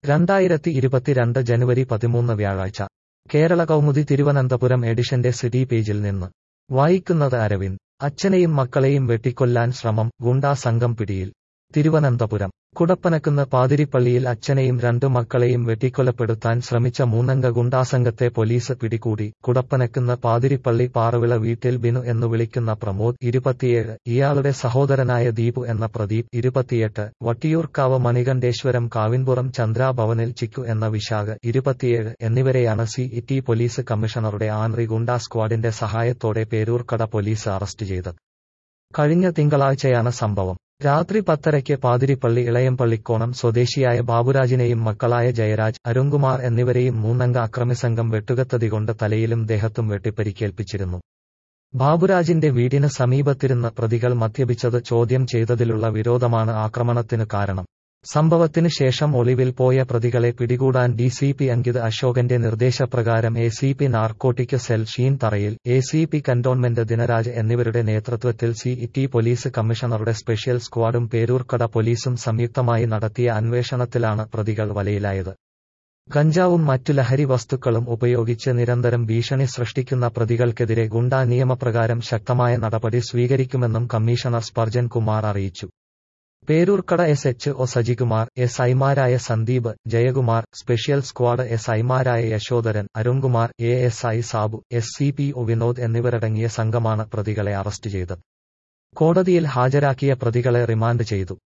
രണ്ടായിരത്തി ഇരുപത്തിരണ്ട് ജനുവരി പതിമൂന്ന് വ്യാഴാഴ്ച കേരള കൗമുദി തിരുവനന്തപുരം എഡിഷന്റെ സിറ്റി പേജിൽ നിന്ന് വായിക്കുന്നത് അരവിന്ദ് അച്ഛനെയും മക്കളെയും വെട്ടിക്കൊല്ലാൻ ശ്രമം ഗുണ്ടാ സംഘം പിടിയിൽ തിരുവനന്തപുരം കുടപ്പനക്കുന്ന് പാതിരിപ്പള്ളിയിൽ അച്ഛനെയും രണ്ടു മക്കളെയും വെട്ടിക്കൊലപ്പെടുത്താൻ ശ്രമിച്ച മൂന്നംഗ ഗുണ്ടാസംഘത്തെ പോലീസ് പിടികൂടി കുടപ്പനക്കുന്ന് പാതിരിപ്പള്ളി പാറവിള വീട്ടിൽ ബിനു എന്നു വിളിക്കുന്ന പ്രമോദ് ഇരുപത്തിയേഴ് ഇയാളുടെ സഹോദരനായ ദീപു എന്ന പ്രദീപ് ഇരുപത്തിയെട്ട് വട്ടിയൂർക്കാവ് മണികണ്ഠേശ്വരം കാവിൻപുറം ചന്ദ്രാഭവനിൽ ചിക്കു എന്ന വിശാഖ് ഇരുപത്തിയേഴ് എന്നിവരെയാണ് സി ടി പോലീസ് കമ്മീഷണറുടെ ആൻറി ഗുണ്ടാ സ്ക്വാഡിന്റെ സഹായത്തോടെ പേരൂർക്കട പോലീസ് അറസ്റ്റ് ചെയ്തത് കഴിഞ്ഞ തിങ്കളാഴ്ചയാണ് സംഭവം രാത്രി പത്തരയ്ക്ക് പാതിരിപ്പള്ളി ഇളയംപള്ളിക്കോണം സ്വദേശിയായ ബാബുരാജിനെയും മക്കളായ ജയരാജ് അരുൺകുമാർ എന്നിവരെയും മൂന്നംഗ അക്രമിസംഘം വെട്ടുകത്തതികൊണ്ട് തലയിലും ദേഹത്തും വെട്ടിപ്പരിക്കേൽപ്പിച്ചിരുന്നു ബാബുരാജിന്റെ വീടിന് സമീപത്തിരുന്ന് പ്രതികൾ മദ്യപിച്ചത് ചോദ്യം ചെയ്തതിലുള്ള വിരോധമാണ് ആക്രമണത്തിനു കാരണം സംഭവത്തിനു ശേഷം ഒളിവിൽ പോയ പ്രതികളെ പിടികൂടാൻ ഡി സി പി അങ്കിത് അശോകന്റെ നിർദ്ദേശപ്രകാരം A C P narcotic cell Sheen Tharayil A C P cantonment Dinaraj എന്നിവരുടെ നേതൃത്വത്തിൽ സി ടി പോലീസ് കമ്മീഷണറുടെ സ്പെഷ്യൽ സ്ക്വാഡും പേരൂർക്കട പോലീസും സംയുക്തമായി നടത്തിയ അന്വേഷണത്തിലാണ് പ്രതികൾ വലയിലായത് ഗഞ്ചാവും മറ്റു ലഹരി വസ്തുക്കളും ഉപയോഗിച്ച് നിരന്തരം ഭീഷണി സൃഷ്ടിക്കുന്ന പ്രതികൾക്കെതിരെ ഗുണ്ടാ നിയമപ്രകാരം ശക്തമായ നടപടി സ്വീകരിക്കുമെന്നും കമ്മീഷണർ സ്പർജൻ കുമാർ അറിയിച്ചു Peroorkada S H O Sajikumar S ഐമാരായ Sandeep Jayakumar special squad S ഐമാരായ Yashodharan Arunkumar A S I Sabu S C P O Vinod എന്നിവരടങ്ങിയ സംഘമാണ് പ്രതികളെ അറസ്റ്റ് ചെയ്തത് കോടതിയിൽ ഹാജരാക്കിയ പ്രതികളെ റിമാൻഡ് ചെയ്തു